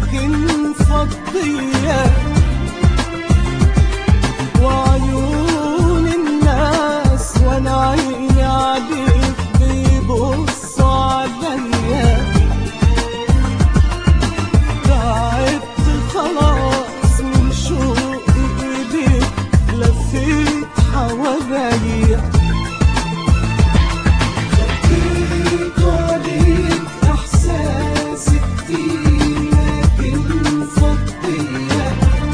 لكن فضية وعيون الناس وانا عيني عليك بيبصوا عليا تعبت خلاص من شوق ايديك لفيت حواليا خبيت عليك احساسي كتير لكن فضية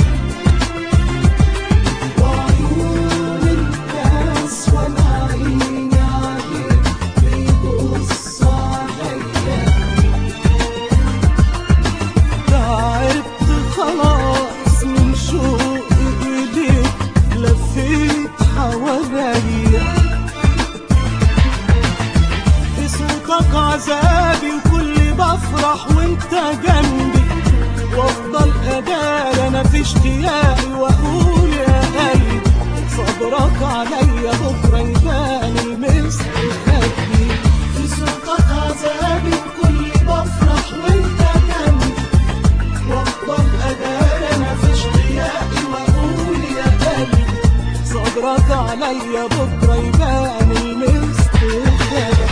وعيون الناس وانا عيني عليك بيبصوا عليا تعبت خلاص من شوق ايديك لفيت حواليا في صوتك عذابي وكل بفرح وانت جنبي وافضل ادار انا في اشتياقي واقول يا قلبي صبرك عليا بكره يبان المستخبي في صوتك عذابي وكل بفرح وانت جنبي وافضل ادار انا في اشتياقي واقول يا قلبي صبرك عليا بكره يبان المستخبي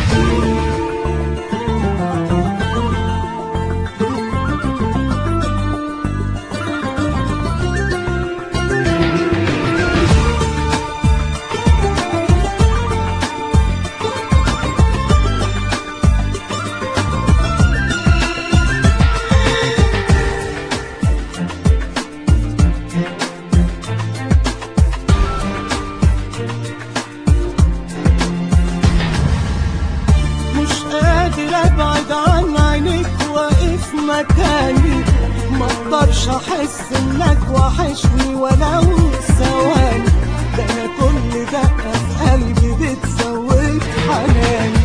مش قادر ابعد عن عينيك واقف مكاني ما اقدرش احس انك وحشني ولو ثواني ده انا كل دقه في قلبي بتزود حناني